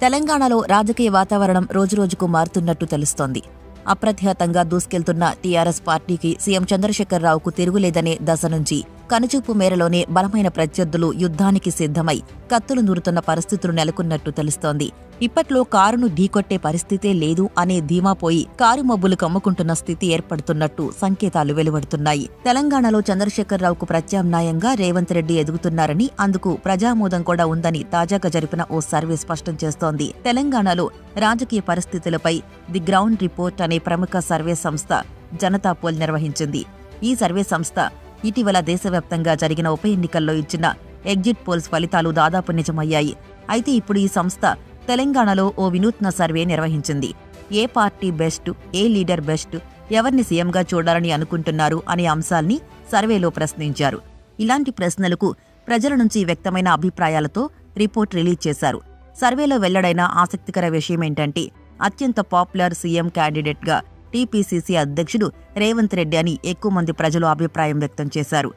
తెలంగాణలో రాజకీయ వాతావరణం రోజురోజుకు మారుతున్నట్టు తెలుస్తోంది అప్రతిహతంగా దూసుకెళ్తున్న టీఆర్ఎస్ పార్టీకి సీఎం చంద్రశేఖరరావుకు తిరుగులేదనే దశ నుంచి కనుచూపు మేరలోనే బలమైన ప్రత్యర్థులు యుద్ధానికి సిద్ధమై కత్తులు నూరుతున్న పరిస్థితులు నెలకొన్నట్టు తెలుస్తోంది ఇప్పట్లో కారును ఢీకొట్టే పరిస్థితే లేదు అనే ధీమా పోయి కారు మబ్బులు కమ్ముకుంటున్న స్థితి ఏర్పడుతున్నట్టు సంకేతాలు వెలువడుతున్నాయి తెలంగాణలో చంద్రశేఖరరావుకు ప్రత్యామ్నాయంగా రేవంత్ రెడ్డి ఎదుగుతున్నారని అందుకు ప్రజామోదం కూడా ఉందని తాజాగా జరిపిన ఓ సర్వే స్పష్టం చేస్తోంది తెలంగాణలో రాజకీయ పరిస్థితులపై ది గ్రౌండ్ రిపోర్ట్ అనే ప్రముఖ సర్వే సంస్థ జనతా పోల్ నిర్వహించింది ఈ సర్వే సంస్థ ఇటీవల దేశవ్యాప్తంగా జరిగిన ఉప ఎన్నికల్లో ఇచ్చిన ఎగ్జిట్ పోల్స్ ఫలితాలు దాదాపు నిజమయ్యాయి అయితే ఇప్పుడు ఈ సంస్థ తెలంగాణలో ఓ వినూత్న సర్వే నిర్వహించింది ఏ పార్టీ బెస్ట్ ఏ లీడర్ బెస్ట్ ఎవరిని సీఎంగా చూడాలని అనుకుంటున్నారు అనే అంశాల్ని సర్వేలో ప్రశ్నించారు ఇలాంటి ప్రశ్నలకు ప్రజల నుంచి వ్యక్తమైన అభిప్రాయాలతో రిపోర్ట్ రిలీజ్ చేశారు సర్వేలో వెల్లడైన ఆసక్తికర విషయమేంటంటే అత్యంత పాపులర్ సీఎం క్యాండిడేట్గా టీపీసీసీ అధ్యక్షుడు రేవంత్ రెడ్డి అని ఎక్కువ మంది ప్రజలు అభిప్రాయం వ్యక్తం చేశారు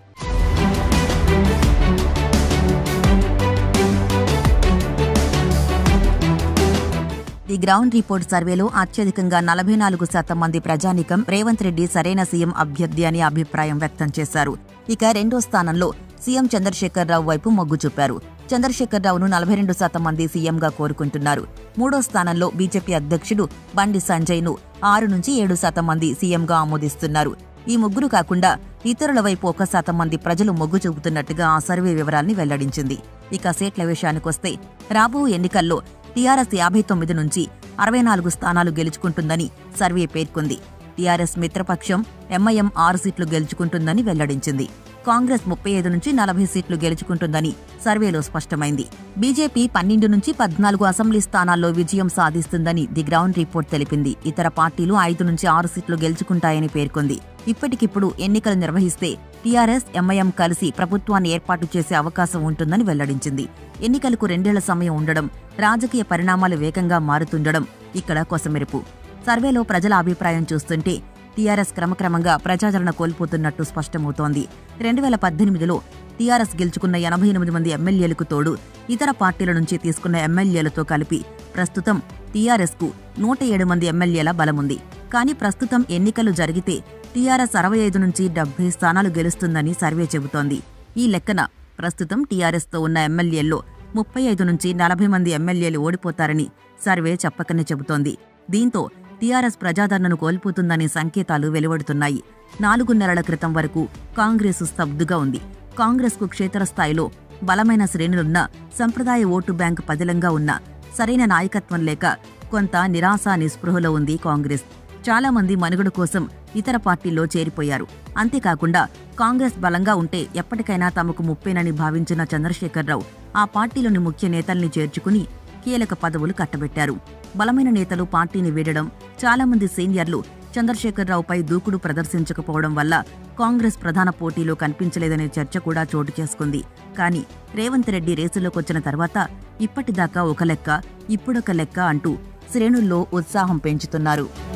ది గ్రౌండ్ రిపోర్ట్ సర్వేలో అత్యధికంగా నలభై నాలుగు శాతం మంది ప్రజానికం రేవంత్ రెడ్డి సరైన సీఎం అభ్యర్థి అని అభిప్రాయం వ్యక్తం చేశారు ఇక రెండో స్థానంలో సీఎం చంద్రశేఖరరావు వైపు మొగ్గు చూపారు చంద్రశేఖరరావును నలభై రెండు శాతం మంది సీఎంగా కోరుకుంటున్నారు మూడో స్థానంలో బీజేపీ అధ్యక్షుడు బండి సంజయ్ను ఆరు నుంచి ఏడు శాతం మంది సీఎంగా ఆమోదిస్తున్నారు ఈ ముగ్గురు కాకుండా ఇతరుల వైపు ఒక శాతం మంది ప్రజలు మొగ్గు చూపుతున్నట్టుగా ఆ సర్వే వివరాల్ని వెల్లడించింది ఇక సీట్ల విషయానికొస్తే రాబో ఎన్నికల్లో టీఆర్ఎస్ యాభై తొమ్మిది నుంచి అరవై నాలుగు స్థానాలు గెలుచుకుంటుందని సర్వే పేర్కొంది టీఆర్ఎస్ మిత్రపక్షం ఎంఐఎం ఆరు సీట్లు గెలుచుకుంటుందని వెల్లడించింది కాంగ్రెస్ ముప్పై ఐదు నుంచి నలభై సీట్లు గెలుచుకుంటుందని సర్వేలో స్పష్టమైంది బీజేపీ పన్నెండు నుంచి పద్నాలుగు అసెంబ్లీ స్థానాల్లో విజయం సాధిస్తుందని ది గ్రౌండ్ రిపోర్ట్ తెలిపింది ఇతర పార్టీలు ఐదు నుంచి ఆరు సీట్లు గెలుచుకుంటాయని పేర్కొంది ఇప్పటికిప్పుడు ఎన్నికలు నిర్వహిస్తే టీఆర్ఎస్ ఎంఐఎం కలిసి ప్రభుత్వాన్ని ఏర్పాటు చేసే అవకాశం ఉంటుందని వెల్లడించింది ఎన్నికలకు రెండేళ్ల సమయం ఉండడం రాజకీయ పరిణామాలు వేగంగా మారుతుండడం ఇక్కడ కొసమెరుపు సర్వేలో ప్రజల అభిప్రాయం చూస్తుంటే టీఆర్ఎస్ క్రమక్రమంగా ప్రజాదరణ కోల్పోతున్నట్టు స్పష్టమవుతోంది రెండు వేల పద్దెనిమిదిలో టీఆర్ఎస్ గెలుచుకున్న ఎనభై ఎనిమిది మంది ఎమ్మెల్యేలకు తోడు ఇతర పార్టీల నుంచి తీసుకున్న ఎమ్మెల్యేలతో కలిపి ప్రస్తుతం టీఆర్ఎస్కు నూట ఏడు మంది ఎమ్మెల్యేల బలముంది కానీ ప్రస్తుతం ఎన్నికలు జరిగితే టీఆర్ఎస్ అరవై ఐదు నుంచి డెబ్బై స్థానాలు గెలుస్తుందని సర్వే చెబుతోంది ఈ లెక్కన ప్రస్తుతం టీఆర్ఎస్తో ఉన్న ఎమ్మెల్యేల్లో ముప్పై ఐదు నుంచి నలభై మంది ఎమ్మెల్యేలు ఓడిపోతారని సర్వే చెప్పకనే చెబుతోంది దీంతో టీఆర్ఎస్ ప్రజాదరణను కోల్పోతుందనే సంకేతాలు వెలువడుతున్నాయి నాలుగు నెలల క్రితం వరకు కాంగ్రెస్ స్తబ్దుగా ఉంది కాంగ్రెస్కు క్షేత్రస్థాయిలో బలమైన శ్రేణులున్న సంప్రదాయ ఓటు బ్యాంకు పదిలంగా ఉన్న సరైన నాయకత్వం లేక కొంత నిరాశ నిస్పృహలో ఉంది కాంగ్రెస్ చాలా మంది మనుగడ కోసం ఇతర పార్టీల్లో చేరిపోయారు అంతేకాకుండా కాంగ్రెస్ బలంగా ఉంటే ఎప్పటికైనా తమకు ముప్పేనని భావించిన చంద్రశేఖరరావు ఆ పార్టీలోని ముఖ్య నేతల్ని చేర్చుకుని కీలక పదవులు కట్టబెట్టారు బలమైన నేతలు పార్టీని వీడడం చాలా మంది సీనియర్లు చంద్రశేఖరరావుపై దూకుడు ప్రదర్శించకపోవడం వల్ల కాంగ్రెస్ ప్రధాన పోటీలో కనిపించలేదనే చర్చ కూడా చోటు చేసుకుంది కానీ రేవంత్ రెడ్డి రేసులోకొచ్చిన తర్వాత ఇప్పటిదాకా ఒక లెక్క ఇప్పుడొక లెక్క అంటూ శ్రేణుల్లో ఉత్సాహం పెంచుతున్నారు